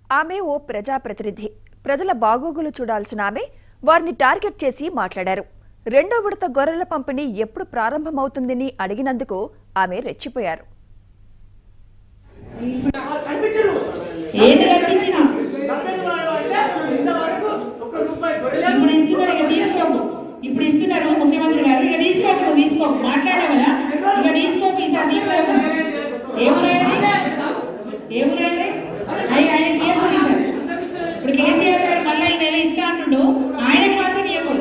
ఆమె ఓ ప్రజాప్రతినిధి ప్రజల బాగోగులు చూడాల్సిన ఆమె వారిని టార్గెట్ చేసి మాట్లాడారు రెండో విడత గొర్రెల పంపిణీ ఎప్పుడు ప్రారంభమవుతుందని అడిగినందుకు ఆమె రెచ్చిపోయారు ఏది కనిపించినా ఇప్పుడు ఇస్తున్నారు ఇక తీసుకోకు ఇప్పుడు ఇస్తున్నారు ముఖ్యమంత్రి గారు ఇక తీసుకోకు నువ్వు తీసుకోకు మాట్లాడవు కదా ఇక తీసుకోకు ఈసారి తీసుకోకు ఏమున్నాయండి ఏమున్నాయండి అయ్యి ఆయన తీయకూడదు ఈసారి ఇప్పుడు కేసీఆర్ గారు మళ్ళీ ఈ నెల ఇస్తా అంటుండు ఆయనకు మాత్రం ఇవ్వకూడదు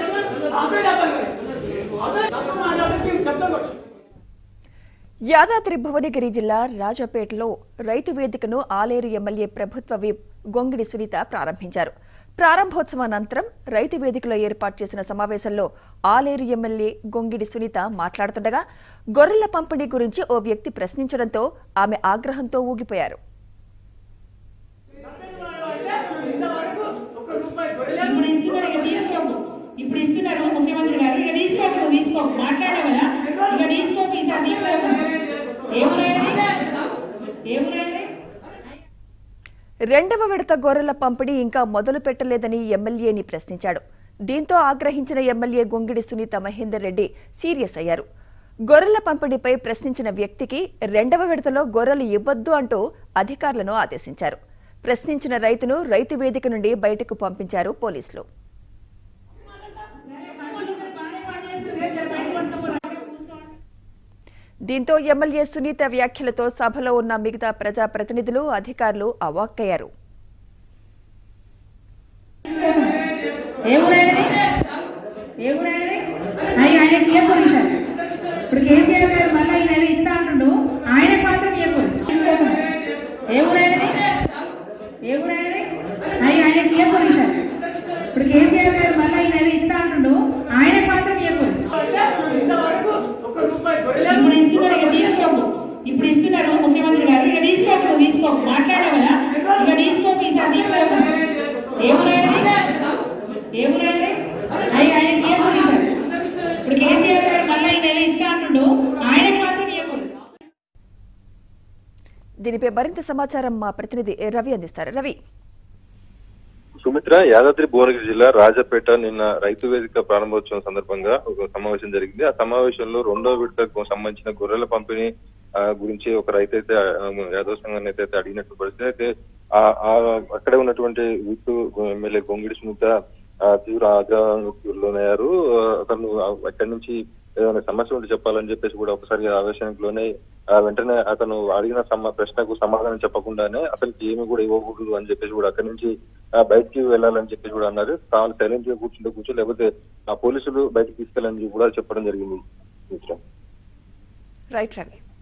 యాదాద్రి భువనగిరి జిల్లా రాజపేటలో రైతు వేదికను ఆలేరు ఎమ్మెల్యే ప్రభుత్వ విప్ గొంగిడి సునీత ప్రారంభించారు ప్రారంభోత్సవం అనంతరం రైతు వేదికలో ఏర్పాటు చేసిన సమావేశంలో ఆలేరు ఎమ్మెల్యే గొంగిడి సునీత మాట్లాడుతుండగా గొర్రెల పంపిణీ గురించి ఓ వ్యక్తి ప్రశ్నించడంతో ఆమె ఆగ్రహంతో ఊగిపోయారు ఇప్పుడు ఇస్తున్నారు ఇక తీసుకోకు ఇప్పుడు ఇస్తున్నారు ముఖ్యమంత్రి గారు ఇక తీసుకోకు నువ్వు తీసుకోకు మాట్లాడవు కదా ఇక తీసుకోకు ఈసారి తీసుకోకు ఏమున్నాయండి ఏమున్నాయండి రెండవ విడత గొర్రెల పంపిణీ ఇంకా మొదలు పెట్టలేదని ఎమ్మెల్యేని ప్రశ్నించాడు దీంతో ఆగ్రహించిన ఎమ్మెల్యే గొంగిడి సునీత మహేందర్ రెడ్డి సీరియస్ అయ్యారు గొర్రెల పంపిణీపై ప్రశ్నించిన వ్యక్తికి రెండవ విడతలో గొర్రెలు ఇవ్వొద్దు అంటూ అధికారులను ఆదేశించారు ప్రశ్నించిన రైతును రైతు వేదిక నుండి బయటకు పంపించారు పోలీసులు దీంతో ఎమ్మెల్యే సునీత వ్యాఖ్యలతో సభలో ఉన్న మిగతా ప్రజాప్రతినిధులు అధికారులు అవాక్కయ్యారు ఏమున్నాయండి ఏమున్నాయండి అయ్యి ఆయన ఇవ్వకూడదు సార్ ఇప్పుడు కేసీఆర్ గారు మళ్ళీ ఈ నెల ఇస్తా అంటుండు ఆయనకు మాత్రం ఇవ్వకూడదు ఏమున్నాయండి ఏమున్నాయండి అయ్యి ఆయన ఇవ్వకూడదు సార్ ఇప్పుడు కేసీఆర్ గారు మళ్ళీ ఈ నెల ఇస్తా అంటుండు ఆయనకు మాత్రం ఇవ్వకూడదు ఇప్పుడు ఇస్తున్నారు ఇక తీసుకోకు ఇప్పుడు ఇస్తున్నారు ముఖ్యమంత్రి గారు ఇక తీసుకోకు నువ్వు తీసుకోకు మాట్లాడవు కదా ఇక తీసుకోకు ఈసారి తీసుకోకు ఏమున్నాయండి ఏమున్నాయండి అయ్యి ఆయన ఇవ్వకూడదు సార్ ఇప్పుడు కేసీఆర్ గారు మళ్ళీ ఈ నెల ఇస్తా అంటుండు ఆయనకు మాత్రం ఇవ్వకూడదు దీనిపై మరింత సమాచారం మా ప్రతినిధి రవి అందిస్తారు రవి సుమిత్ర యాదాద్రి భువనగిరి జిల్లా రాజపేట నిన్న రైతు వేదిక ప్రారంభోత్సవం సందర్భంగా ఒక సమావేశం జరిగింది ఆ సమావేశంలో రెండో విడతకు సంబంధించిన గొర్రెల పంపిణీ ఆ, గురించి ఒక రైతు అయితే ఆ, యాదవ్ సంఘాన్ని అయితే అడిగినట్టు పరిస్థితి అయితే ఆ- ఆ అక్కడే ఉన్నటువంటి విత్తు ఎమ్మెల్యే గొంగిడి సునీత ఆ, తీవ్ర ఆగ్రహానికి లోనయ్యారు ఆ, అతను ఆ- అక్కడి నుంచి ఏదైనా సమస్య ఉంటే చెప్పాలని చెప్పేసి కూడా ఒకసారి ఆవేశానికి లోనై ఆ, వెంటనే అతను అడిగిన సమ ప్రశ్నకు సమాధానం చెప్పకుండానే అతనికి ఏమి కూడా ఇవ్వకూడదు అని చెప్పేసి కూడా అక్కడి నుంచి ఆ, బయటికి వెళ్ళాలని చెప్పేసి కూడా అన్నారు తాను సైలెంట్ గా కూర్చుంటే కూర్చో లేకపోతే ఆ పోలీసులు బయటకు తీసుకెళ్ళని కూడా చెప్పడం జరిగింది మిత్రం రైట్ రవి